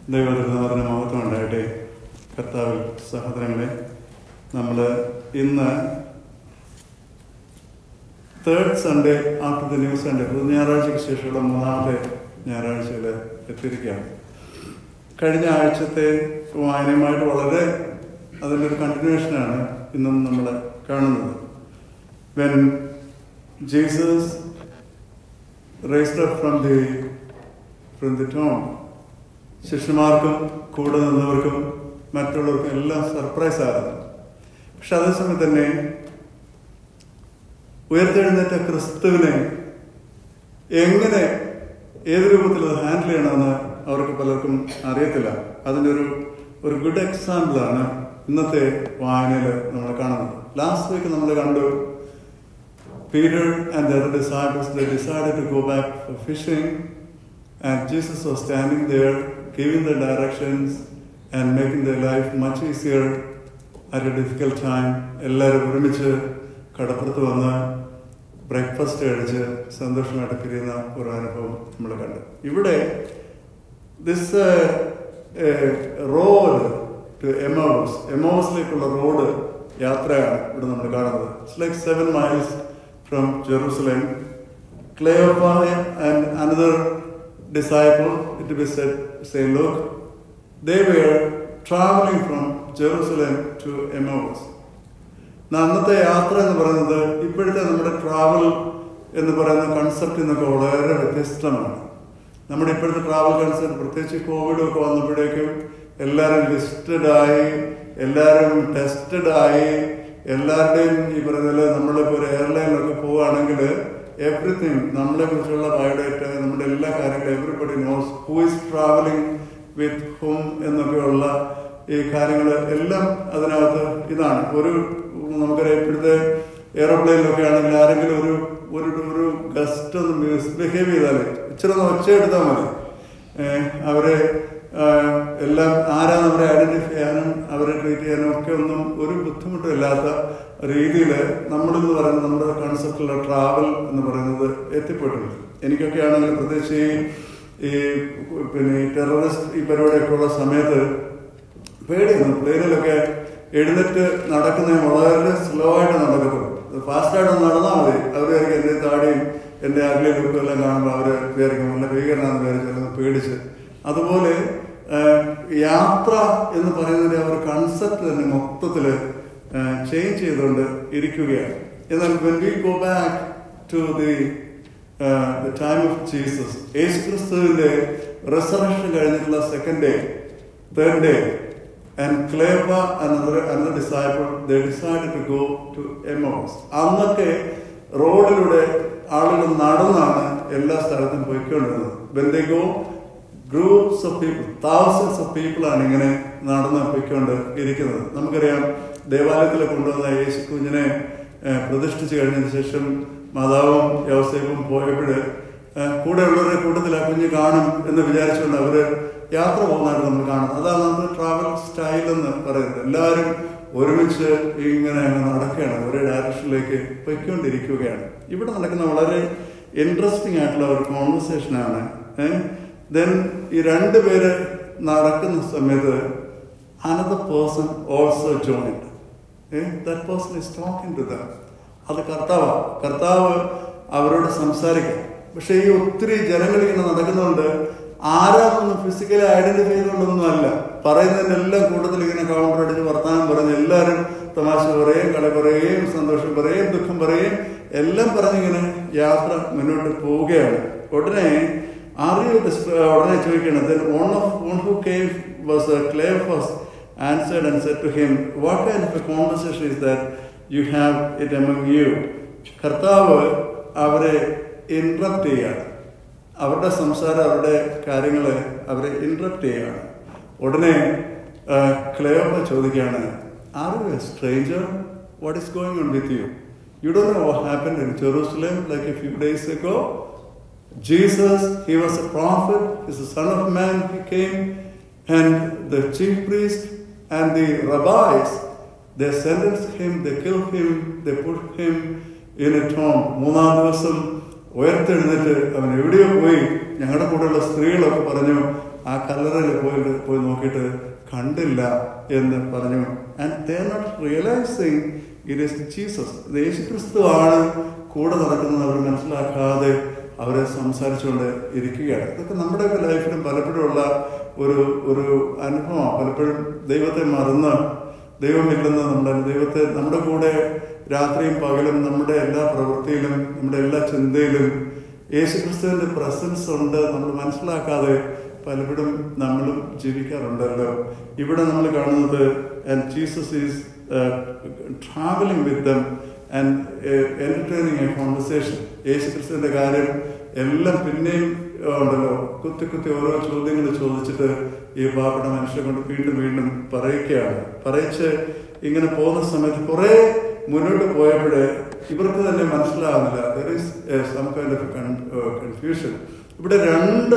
ദൈവത്തിരുനാഥന് മഹത്വം ഉണ്ടാകട്ടെ കർത്താവിൽ സഹോദരങ്ങളെ നമ്മൾ ഇന്ന് third Sunday after the new Sunday ഞായറാഴ്ചയ്ക്ക് ശേഷമുള്ള മൂന്നാമത്തെ ഞായറാഴ്ചയിൽ എത്തിയിരിക്കുകയാണ് കഴിഞ്ഞ ആഴ്ചത്തെ വായനയുമായിട്ട് വളരെ അതിൻ്റെ ഒരു കണ്ടിന്യൂഷനാണ് ഇന്നും നമ്മൾ കാണുന്നത് when Jesus raised up from the from the tomb ശിഷ്യന്മാർക്കും കൂടെ നിന്നവർക്കും മറ്റുള്ളവർക്കും എല്ലാം സർപ്രൈസ് ആയിരുന്നു പക്ഷെ അതേസമയം തന്നെ ഉയർത്തെഴുന്നേറ്റ ക്രിസ്തുവിനെ എങ്ങനെ ഏത് രൂപത്തിൽ അത് ഹാൻഡിൽ ചെയ്യണമെന്ന് അവർക്ക് പലർക്കും അറിയത്തില്ല അതിൻ്റെ ഒരു ഒരു ഗുഡ് എക്സാമ്പിളാണ് ഇന്നത്തെ വായനയിൽ നമ്മൾ കാണുന്നത് ലാസ്റ്റ് വീക്ക് നമ്മൾ കണ്ടു Peter and the other disciples they decided to go back for fishing and Jesus was standing there giving the directions and making their life much easier at a difficult time എല്ലാവരും ഒരുമിച്ച് കടപ്പുറത്ത് വന്ന് breakfast കഴിച്ച് സന്തോഷമായിട്ട് പിരിയുന്ന ഒരു അനുഭവം നമ്മൾ കണ്ടു ഇവിടെ ദിസ് റോഡ് ടു എമോസ് എമോസിലേക്കുള്ള റോഡ് യാത്രയാണ് ഇവിടെ നമ്മൾ കാണുന്നത് it's like seven miles from Jerusalem Cleopa and another disciple, it be said, say, look, they were traveling from Jerusalem to Emmaus. അന്നത്തെ യാത്ര എന്ന് പറയുന്നത് ഇപ്പോഴത്തെ നമ്മുടെ ട്രാവൽ എന്ന് പറയുന്ന കൺസെപ്റ്റ് നിന്നൊക്കെ വളരെ വ്യത്യസ്തമാണ് നമ്മുടെ ഇപ്പോഴത്തെ ട്രാവൽ കൺസെപ്റ്റ് പ്രത്യേകിച്ച് കോവിഡ് ഒക്കെ വന്നപ്പോഴേക്കും എല്ലാവരും ലിസ്റ്റഡ് ആയി എല്ലാവരും ടെസ്റ്റഡ് ആയി എല്ലാവരുടെയും ഈ പറയുന്നത് നമ്മളിപ്പോൾ ഒരു എയർലൈനിലൊക്കെ പോവുകയാണെങ്കിൽ എവറിത്തിങ് നമ്മളെ കുറിച്ചുള്ള ബയോഡേറ്റ നമ്മുടെ എല്ലാ കാര്യങ്ങളും everybody knows who is travelling with whom എന്നൊക്കെയുള്ള ഈ കാര്യങ്ങൾ എല്ലാം അതിനകത്ത് ഇതാണ് ഒരു നമുക്കറിയാം ഇപ്പോഴത്തെ എയറോപ്ലെയിനിലൊക്കെ ആണെങ്കിൽ ആരെങ്കിലും ഒരു ഒരു ഒരു ഗസ്റ്റ് ഒന്ന് മിസ്ബിഹേവ് ചെയ്താൽ ഇച്ചിരി ഒന്ന് ഒച്ച എടുത്താൽ മതി അവരെ എല്ലാം ആരാന്ന് അവരെ ഐഡന്റിഫൈ ചെയ്യാനും അവരെ ട്രീറ്റ് ചെയ്യാനും ഒക്കെ ഒന്നും ഒരു ബുദ്ധിമുട്ടും ഇല്ലാത്ത രീതിയിൽ നമ്മളിന്ന് പറയുന്നത് നമ്മുടെ കൺസെപ്റ്റിലുള്ള ട്രാവൽ എന്ന് പറയുന്നത് എത്തിപ്പെട്ടിട്ടുണ്ട് എനിക്കൊക്കെ ആണെങ്കിൽ പ്രത്യേകിച്ച് ഈ പിന്നെ ഈ ടെററിസ്റ്റ് ഈ പരിപാടിയൊക്കെ ഉള്ള സമയത്ത് പേടിയാണ് പ്ലെയിനിലൊക്കെ എഴുന്നേറ്റ് നടക്കുന്ന വളരെ സ്ലോ ആയിട്ട് നടക്കത്തുള്ളൂ ഫാസ്റ്റായിട്ട് നടന്നാൽ മതി അവർ വിചാരിക്കും എൻ്റെ താടിയും എൻ്റെ അഗ്ലി ലുക്കും എല്ലാം കാണുമ്പോൾ അവർ വിചാരിക്കും നല്ല ഭീകരനാണെന്ന് വിചാരിച്ചു പേടിച്ച് അതുപോലെ യാത്ര എന്ന് പറയുന്നതിന്റെ അവർ കൺസെപ്റ്റ് തന്നെ മൊത്തത്തിൽ ചേഞ്ച് ചെയ്തുകൊണ്ട് ഇരിക്കുകയാണ് എന്നാൽ when we go back to the the time of Jesus യേശു ക്രിസ്തുവിന്റെ റിസർവേഷൻ കഴിഞ്ഞിട്ടുള്ള second day third day and Cleopas another another disciple they decided to go to Emmaus അന്നൊക്കെ റോഡിലൂടെ ആളുകൾ നടന്നാണ് എല്ലാ സ്ഥലത്തും പോയിക്കൊണ്ടിരുന്നത് when they go groups of people thousands of people ആണ് ഇങ്ങനെ നടന്ന് പോയിക്കൊണ്ട് ഇരിക്കുന്നത് നമുക്കറിയാം ദേവാലയത്തിൽ കൊണ്ടുവന്ന യേശു കുഞ്ഞിനെ പ്രതിഷ്ഠിച്ചു കഴിഞ്ഞതിന് ശേഷം മാതാവും യവസേവും പോയപ്പോൾ കൂടെയുള്ളവരുടെ കൂട്ടത്തിൽ ആ കുഞ്ഞ് കാണും എന്ന് വിചാരിച്ചുകൊണ്ട് അവര് യാത്ര പോകുന്നതായിട്ട് നമ്മൾ കാണുന്നത് അതാണ് നമ്മുടെ ട്രാവൽ സ്റ്റൈൽ എന്ന് പറയുന്നത് എല്ലാവരും ഒരുമിച്ച് ഇങ്ങനെ നടക്കുകയാണ് ഒരേ ഡയറക്ഷനിലേക്ക് പൊയ്ക്കൊണ്ടിരിക്കുകയാണ് ഇവിടെ നടക്കുന്ന വളരെ ഇൻട്രസ്റ്റിംഗ് ആയിട്ടുള്ള ഒരു കോൺവെർസേഷനാണ് ദെൻ ഈ രണ്ട് പേര് നടക്കുന്ന സമയത്ത് another person also joined that person is talking to them അത് കർത്താവ് കർത്താവ് അവരോട് സംസാരിക്കും പക്ഷെ ഈ ഒത്തിരി ജനങ്ങൾ ഇങ്ങനെ നടക്കുന്നുണ്ട് ആരാന്നൊന്നും ഫിസിക്കലി ഐഡന്റിഫൈ ചെയ്തുകൊണ്ടൊന്നും അല്ല പറയുന്നതിന്റെ എല്ലാം കൂട്ടത്തിൽ ഇങ്ങനെ കൗണ്ടർ അടിച്ച് വർത്താനം പറഞ്ഞ് എല്ലാവരും തമാശ പറയും കളി പറയും സന്തോഷം പറയും ദുഃഖം പറയും എല്ലാം പറഞ്ഞിങ്ങനെ യാത്ര മുന്നോട്ട് പോവുകയാണ് ഉടനെ അറിയോ ഉടനെ ചോദിക്കണം then one of one who came was a Cleophas answered and said to him what kind of a conversation is that you have it among you കർത്താവ് അവരെ ഇൻട്രപ്റ്റ് ചെയ്യാണ് അവരുടെ സംസാരം അവരുടെ കാര്യങ്ങൾ അവരെ ഇൻട്രപ്റ്റ് ചെയ്യാണ് ഉടനെ ക്ലെയോപ്പ ചോദിക്കുകയാണ് are you a stranger what is going on with you you do know what happen in Jerusalem like a few days ago Jesus, he was a prophet, he's the Son of Man, he came, and the chief priest and the rabbis, they sentenced him, they killed him, they put him in a tomb. മൂന്നാം ദിവസം ഉയർത്തെഴുന്നേറ്റ് അവൻ എവിടെയോ പോയി ഞങ്ങളുടെ കൂടെയുള്ള സ്ത്രീകളൊക്കെ പറഞ്ഞു ആ കല്ലറയിൽ പോയിട്ട് പോയി നോക്കിയിട്ട് കണ്ടില്ല എന്ന് പറഞ്ഞു and they are not realising it is Jesus യേശു ക്രിസ്തു ആണ് കൂടെ നടക്കുന്നത് അവർ മനസ്സിലാക്കാതെ അവരെ സംസാരിച്ചുകൊണ്ട് ഇരിക്കുകയാണ് ഇതൊക്കെ നമ്മുടെയൊക്കെ ലൈഫിലും പലപ്പോഴും ഉള്ള ഒരു ഒരു അനുഭവമാണ് പലപ്പോഴും ദൈവത്തെ മറന്ന് ദൈവമില്ലെന്ന് നമ്മുടെ ദൈവത്തെ നമ്മുടെ കൂടെ രാത്രിയും പകലും നമ്മുടെ എല്ലാ പ്രവൃത്തിയിലും നമ്മുടെ എല്ലാ ചിന്തയിലും യേശുക്രിസ്തുവിന്റെ പ്രസൻസ് ഉണ്ട് നമ്മൾ മനസ്സിലാക്കാതെ പലപ്പോഴും നമ്മളും ജീവിക്കാറുണ്ടല്ലോ ഇവിടെ നമ്മൾ കാണുന്നത് and Jesus is travelling with them and entertaining a conversation യേശുക്രിസ്തുവിന്റെ കാര്യം എല്ലാം പിന്നെയും ഉണ്ടല്ലോ കുത്തി കുത്തി ഓരോ ചോദ്യങ്ങൾ ചോദിച്ചിട്ട് ഈ പാവപ്പെട്ട മനുഷ്യരെ കൊണ്ട് വീണ്ടും വീണ്ടും പറയിക്കുകയാണ് പറയിച്ച് ഇങ്ങനെ പോകുന്ന സമയത്ത് കുറെ മുന്നോട്ട് പോയപ്പോഴേ ഇവർക്ക് തന്നെ മനസ്സിലാവുന്നില്ല there is some kind of confusion ഇവിടെ രണ്ട്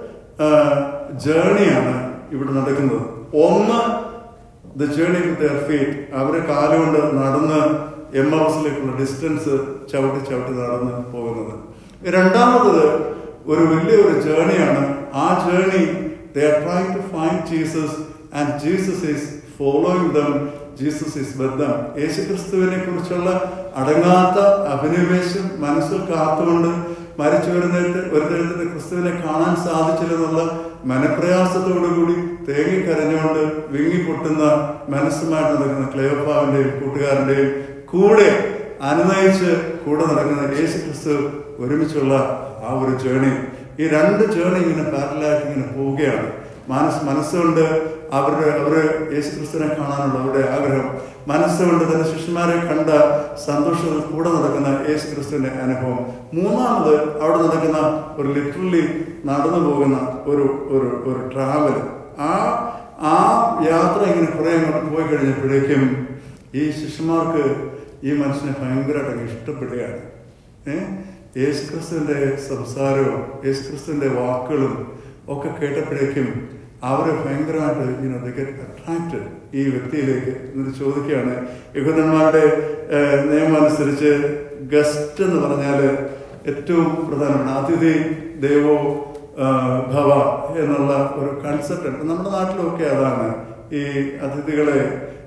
ജേണിയാണ് ഇവിടെ നടക്കുന്നത് ഒന്ന് the journey with their feet അവര് കാലുകൊണ്ട് നടന്ന് എം ഹൗസിലേക്കുള്ള ഡിസ്റ്റൻസ് ചവിട്ടി ചവിട്ടി നടന്ന് പോകുന്നത് രണ്ടാമത് ഒരു വലിയൊരു ജേണിയാണ് ആ journey they are trying to find Jesus and Jesus is following them Jesus is ബദ്ധം യേശു ക്രിസ്തുവിനെ കുറിച്ചുള്ള അടങ്ങാത്ത അഭിനിവേശം മനസ്സിൽ കാത്തുകൊണ്ട് മരിച്ചു വരുന്നിട്ട് ഒരു തരത്തിൽ ക്രിസ്തുവിനെ കാണാൻ സാധിച്ചില്ലെന്നുള്ള മനപ്രയാസത്തോടുകൂടി തേങ്ങിക്കരഞ്ഞുകൊണ്ട് വിങ്ങിപ്പൊട്ടുന്ന മനസ്സുമായിട്ട് നടക്കുന്ന ക്ലേവപ്പാവിന്റെയും കൂട്ടുകാരന്റെയും കൂടെ അനുനയിച്ച് കൂടെ നടക്കുന്ന യേശു ക്രിസ്തു ഒരുമിച്ചുള്ള ആ ഒരു ജേണി ഈ രണ്ട് ജേണി ഇങ്ങനെ പാരലായിട്ട് ഇങ്ങനെ പോവുകയാണ് മനസ് മനസ്സുകൊണ്ട് അവരുടെ അവര് യേശു ക്രിസ്തുവിനെ കാണാനുള്ള അവരുടെ ആഗ്രഹം മനസ്സുകൊണ്ട് തന്റെ ശിഷ്യന്മാരെ കണ്ട സന്തോഷത്തിൽ കൂടെ നടക്കുന്ന യേശു ക്രിസ്തുവിന്റെ അനുഭവം മൂന്നാമത് അവിടെ നടക്കുന്ന ഒരു ലിറ്ററലി നടന്നു പോകുന്ന ഒരു ഒരു ഒരു ട്രാവൽ ആ ആ യാത്ര ഇങ്ങനെ കുറെ അങ്ങോട്ട് പോയി കഴിഞ്ഞപ്പോഴേക്കും ഈ ശിഷ്യന്മാർക്ക് ഈ മനുഷ്യനെ ഭയങ്കരമായിട്ട് ഇഷ്ടപ്പെടുകയാണ് ഏഹ് യേശുക്രിസ്തുവിന്റെ സംസാരവും യേശുക്രിസ്തുവിന്റെ വാക്കുകളും ഒക്കെ കേട്ടപ്പോഴേക്കും അവരെ ഭയങ്കരമായിട്ട് യുനോ അട്രാക്റ്റഡ് ഈ വ്യക്തിയിലേക്ക് എന്നിട്ട് ചോദിക്കുകയാണ് യഹൂദന്മാരുടെ നിയമം അനുസരിച്ച് ഗസ്റ്റ് എന്ന് പറഞ്ഞാൽ ഏറ്റവും പ്രധാനമാണ് അതിഥി ദേവോ ഭവ എന്നുള്ള ഒരു കൺസെപ്റ്റ് ഉണ്ട് നമ്മുടെ നാട്ടിലൊക്കെ അതാണ് ഈ അതിഥികളെ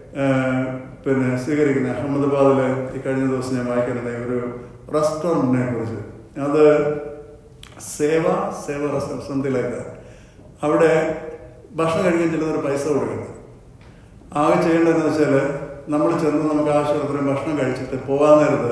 പിന്നെ സ്വീകരിക്കുന്ന അഹമ്മദാബാദില് ഈ കഴിഞ്ഞ ദിവസം ഞാൻ വായിക്കാനുണ്ടായി ഒരു റെസ്റ്റോറൻറ്റിനെ കുറിച്ച് അത് സേവ സേവ റെസ്റ്റോറൻറ്റിലേക്ക് അവിടെ ഭക്ഷണം കഴിക്കാൻ ചെല്ലുന്നവർ പൈസ കൊടുക്കുന്നത് ആകെ ചെയ്യേണ്ടതെന്ന് വെച്ചാൽ നമ്മൾ ചെന്ന് നമുക്ക് ആവശ്യമുള്ള ഭക്ഷണം കഴിച്ചിട്ട് പോകാൻ നേരത്ത്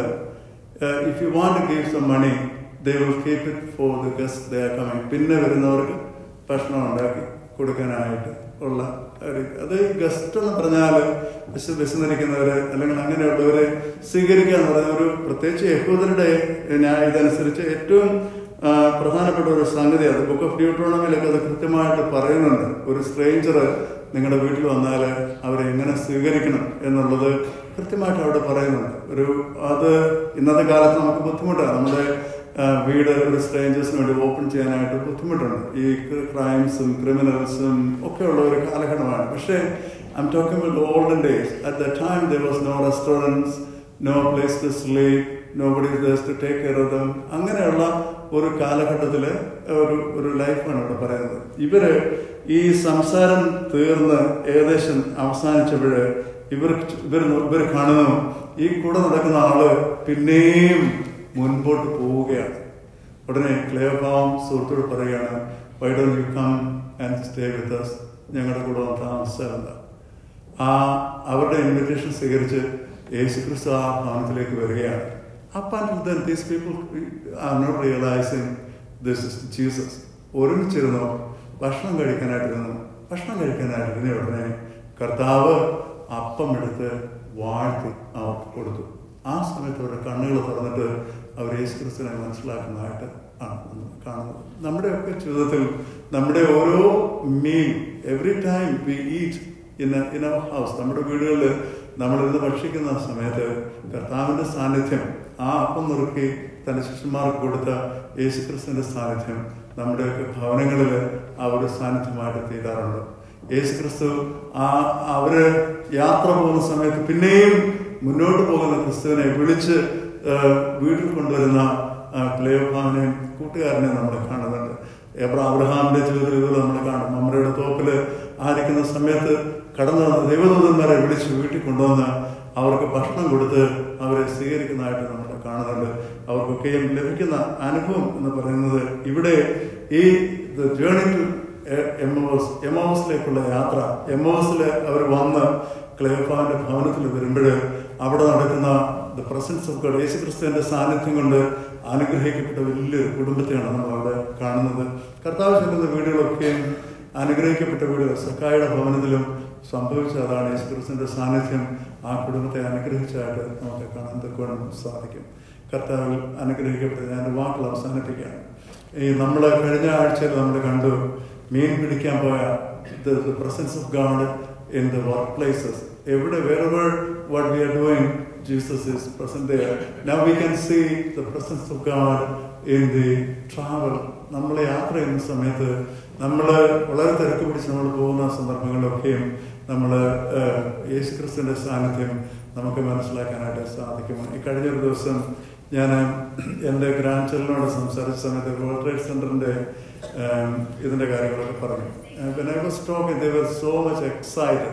if you want give some money they will keep it for the guest they are coming പിന്നെ വരുന്നവർക്ക് ഭക്ഷണം ഉണ്ടാക്കി കൊടുക്കാനായിട്ട് ഉള്ള ഒരു അത് ഗസ്റ്റ് എന്ന് പറഞ്ഞാൽ വിശ വിശന്നിരിക്കുന്നവര് അല്ലെങ്കിൽ അങ്ങനെയുള്ളവരെ സ്വീകരിക്കുക എന്ന് പറയുന്ന ഒരു പ്രത്യേകിച്ച് യഹൂദരുടെ ഇതനുസരിച്ച് ഏറ്റവും പ്രധാനപ്പെട്ട ഒരു സംഗതി അത് ബുക്ക് ഓഫ് ഡ്യൂട്രോണമിലൊക്കെ അത് കൃത്യമായിട്ട് പറയുന്നുണ്ട് ഒരു സ്ട്രേഞ്ചർ നിങ്ങളുടെ വീട്ടിൽ വന്നാൽ അവരെ എങ്ങനെ സ്വീകരിക്കണം എന്നുള്ളത് കൃത്യമായിട്ട് അവിടെ പറയുന്നുണ്ട് ഒരു അത് ഇന്നത്തെ കാലത്ത് നമുക്ക് ബുദ്ധിമുട്ടാണ് നമ്മുടെ വീട് ഒരു സ്ട്രേഞ്ചേഴ്സിന് വേണ്ടി ഓപ്പൺ ചെയ്യാനായിട്ട് ബുദ്ധിമുട്ടുണ്ട് ഈ ക്രൈംസും ക്രിമിനൽസും ഒക്കെ ഉള്ള ഒരു കാലഘട്ടമാണ് പക്ഷേ I'm talking with olden days at the time there was no restaurants no place to sleep nobody to take care of them അങ്ങനെയുള്ള ഒരു കാലഘട്ടത്തില് ഒരു ഒരു ലൈഫാണ് ഇവിടെ പറയുന്നത് ഇവര് ഈ സംസാരം തീർന്ന് ഏകദേശം അവസാനിച്ചപ്പോഴ് ഇവർ ഇവർ ഇവർ കാണുന്നു ഈ കൂടെ നടക്കുന്ന ആള് പിന്നെയും മുൻപോട്ട് പോവുകയാണ് ഉടനെ ക്ലേഭാവം സുഹൃത്തോട് പറയുകയാണ് why don't you come and stay with us ഞങ്ങളുടെ കൂടെ വന്ന് താമസിച്ചാലെന്താ ആ അവരുടെ ഇൻവിറ്റേഷൻ സ്വീകരിച്ച് യേശുക്രിസ്തു ആ ഭവനത്തിലേക്ക് വരികയാണ് Up until then, these people are not realizing this is Jesus. ഒരുമിച്ചിരുന്നു ഭക്ഷണം കഴിക്കാനായിട്ടിരുന്നു ഭക്ഷണം കഴിക്കാനായിട്ടിരുന്ന ഉടനെ കർത്താവ് അപ്പം എടുത്ത് വാഴ്ത്തി അവർക്ക് കൊടുത്തു ആ സമയത്ത് അവരുടെ കണ്ണുകൾ തുറന്നിട്ട് അവർ യേശു ക്രിസ്തുവിനെ മനസ്സിലാക്കുന്നതായിട്ട് ആണ് നമ്മൾ കാണുന്നത് നമ്മുടെയൊക്കെ ജീവിതത്തിൽ നമ്മുടെ ഓരോ meal every time we eat in in our house നമ്മുടെ വീടുകളിൽ നമ്മളിരുന്ന് ഭക്ഷിക്കുന്ന സമയത്ത് കർത്താവിന്റെ സാന്നിധ്യം ആ അപ്പം നുറുക്കി തന്റെ ശിഷ്യന്മാർക്ക് കൊടുത്ത യേശുക്രിസ്തുവിന്റെ സാന്നിധ്യം നമ്മുടെയൊക്കെ ഭവനങ്ങളിൽ ആ ഒരു സാന്നിധ്യമായിട്ട് തീരാറുണ്ട് യേശുക്രിസ്തു ആ അവര് യാത്ര പോകുന്ന സമയത്ത് പിന്നെയും മുന്നോട്ട് പോകുന്ന ക്രിസ്തുവിനെ വിളിച്ച് വീട്ടിൽ കൊണ്ടുവരുന്ന ക്ലേവഭാവനെയും കൂട്ടുകാരനെയും നമ്മൾ കാണുന്നുണ്ട് എബ്രാ അബ്രഹാമിന്റെ ജീവിതത്തിൽ ഇത് നമ്മൾ കാണും മമ്ര വിളിച്ച് വീട്ടിൽ കൊണ്ടുവന്ന് അവർക്ക് ഭക്ഷണം കൊടുത്ത് അവരെ സ്വീകരിക്കുന്നതായിട്ട് നമ്മൾ കാണുന്നുണ്ട് അവർക്കൊക്കെയും ലഭിക്കുന്ന അനുഭവം എന്ന് പറയുന്നത് ഇവിടെ ഈ ജേണി ടു എമോസ് എമോസിലേക്കുള്ള യാത്ര എമോസിൽ അവർ വന്ന് ക്ലേഫാന്റെ ഭവനത്തിൽ വരുമ്പോൾ അവിടെ നടക്കുന്ന ദ പ്രസൻസ് ഓഫ് ഗോഡ് യേശു ക്രിസ്തുവിന്റെ സാന്നിധ്യം കൊണ്ട് അനുഗ്രഹിക്കപ്പെട്ട വലിയൊരു കുടുംബത്തെയാണ് നമ്മൾ അവിടെ കാണുന്നത് കർത്താവ് ചെല്ലുന്ന വീടുകളൊക്കെയും അനുഗ്രഹിക്കപ്പെട്ട വീടുകൾ സക്കായുടെ ഭവനത്തിലും സംഭവിച്ച അതാണ് യേശു ക്രിസ്തുവിന്റെ സാന്നിധ്യം ആ കുടുംബത്തെ അനുഗ്രഹിച്ചതായിട്ട് നമുക്ക് കാണാൻ തക്കവണ്ണം സാധിക്കും കർത്താവിൽ അനുഗ്രഹിക്കപ്പെട്ട ഞാൻ വാക്കുകൾ അവസാനിപ്പിക്കുകയാണ് ഈ നമ്മൾ കഴിഞ്ഞ ആഴ്ചയിൽ നമ്മൾ കണ്ടു മീൻ പിടിക്കാൻ പോയ the presence of God in the work places എവിടെ wherever what we are doing Jesus is present there now we can see the presence of God in the travel നമ്മൾ യാത്ര ചെയ്യുന്ന സമയത്ത് നമ്മൾ വളരെ തിരക്ക് പിടിച്ച് നമ്മൾ പോകുന്ന സന്ദർഭങ്ങളിലൊക്കെയും നമ്മൾ യേശു ക്രിസ്തുവിന്റെ സാന്നിധ്യം നമുക്ക് മനസ്സിലാക്കാനായിട്ട് സാധിക്കും ഈ കഴിഞ്ഞ ഒരു ദിവസം ഞാൻ എൻ്റെ ഗ്രാൻഡ് ചിൽഡ്രനോട് സംസാരിച്ച സമയത്ത് വേൾഡ് ട്രേഡ് സെന്ററിന്റെ ഇതിന്റെ കാര്യങ്ങളൊക്കെ പറഞ്ഞു പിന്നെ I was talking they were so much excited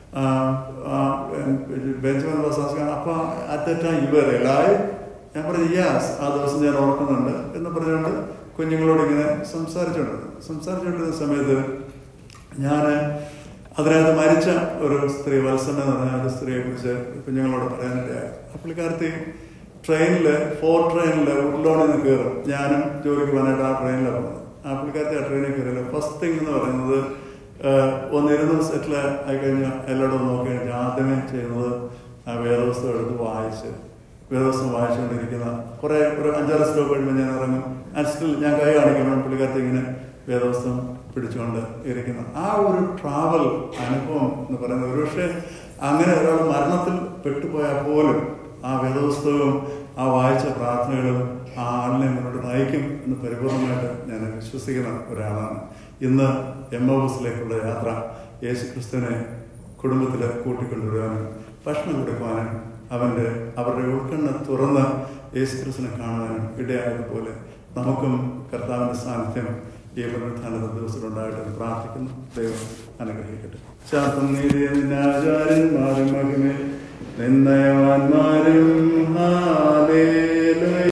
Benjamin was asking അപ്പൊ at the time you are live ഞാൻ പറഞ്ഞു യാസ് ആ ദിവസം ഞാൻ ഓർക്കുന്നുണ്ട് എന്ന് പറഞ്ഞുകൊണ്ട് കുഞ്ഞുങ്ങളോട് ഇങ്ങനെ സംസാരിച്ചുകൊണ്ടിരുന്നു സംസാരിച്ചുകൊണ്ടിരുന്ന സമയത്ത് ഞാൻ അതിനകത്ത് മരിച്ച ഒരു സ്ത്രീ വത്സന എന്ന് പറഞ്ഞ ഒരു സ്ത്രീയെ കുറിച്ച് കുഞ്ഞുങ്ങളോട് പറയാനിടയായി ആ പുള്ളിക്കാരത്തി ട്രെയിനില് ഫോർ ട്രെയിനില് ഉള്ളോണിൽ നിന്ന് കയറും ഞാനും ജോലിക്ക് പോകാനായിട്ട് ആ ട്രെയിനിലാണ് പോകുന്നത് ആ പുള്ളിക്കാരത്തി ആ ട്രെയിനിൽ കയറിയില്ല ഫസ്റ്റ് തിങ് എന്ന് പറയുന്നത് ഒന്നിരുന്ന് സെറ്റിൽ ആയി കഴിഞ്ഞാൽ എല്ലായിടവും നോക്കി കഴിഞ്ഞാൽ ആദ്യമേ ചെയ്യുന്നത് ആ വേദവസ്തു എടുത്ത് വായിച്ച് വേദവസ്തു വായിച്ചുകൊണ്ടിരിക്കുന്ന കുറെ ഒരു അഞ്ചാറ് സ്റ്റോപ്പ് കഴിയുമ്പോൾ ഞാൻ ഇറങ്ങും ആൻഡ് സ്റ്റിൽ ഞാൻ കൈ കാണിക്കുമ്പോൾ പുള്ളിക്കാരത്തി ഇങ്ങനെ വേദവസ്തം പിടിച്ചുകൊണ്ട് ഇരിക്കുന്ന ആ ഒരു ട്രാവൽ അനുഭവം എന്ന് പറയുന്നത് ഒരുപക്ഷെ അങ്ങനെ ഒരാൾ മരണത്തിൽ പെട്ടുപോയാൽ പോലും ആ വേദപുസ്തകവും ആ വായിച്ച പ്രാർത്ഥനകളും ആ ആളിനെ മുന്നോട്ട് നയിക്കും എന്ന് പരിപൂർണമായിട്ട് ഞാൻ വിശ്വസിക്കുന്ന ഒരാളാണ് ഇന്ന് എം ഒ ബസിലേക്കുള്ള യാത്ര യേശു ക്രിസ്തുവിനെ കുടുംബത്തിൽ കൂട്ടിക്കൊണ്ടുവരാനും ഭക്ഷണം കൊടുക്കുവാനും അവന്റെ അവരുടെ ഉൾക്കണ്ണ തുറന്ന് യേശു ക്രിസ്തുവിനെ കാണുവാനും ഇടയായതുപോലെ നമുക്കും കർത്താവിന്റെ സാന്നിധ്യം ഈ പുനരുത്ഥാനത്തെ ദിവസത്തിലുണ്ടായിട്ട് പ്രാർത്ഥിക്കുന്നു ദൈവം അനുഗ്രഹിക്കട്ടെ ശാസ്ത്രം നീതിയ നിന്നാചാര്യന്മാരും മഹിമേ നിന്നയവാന്മാരും ഹാലേ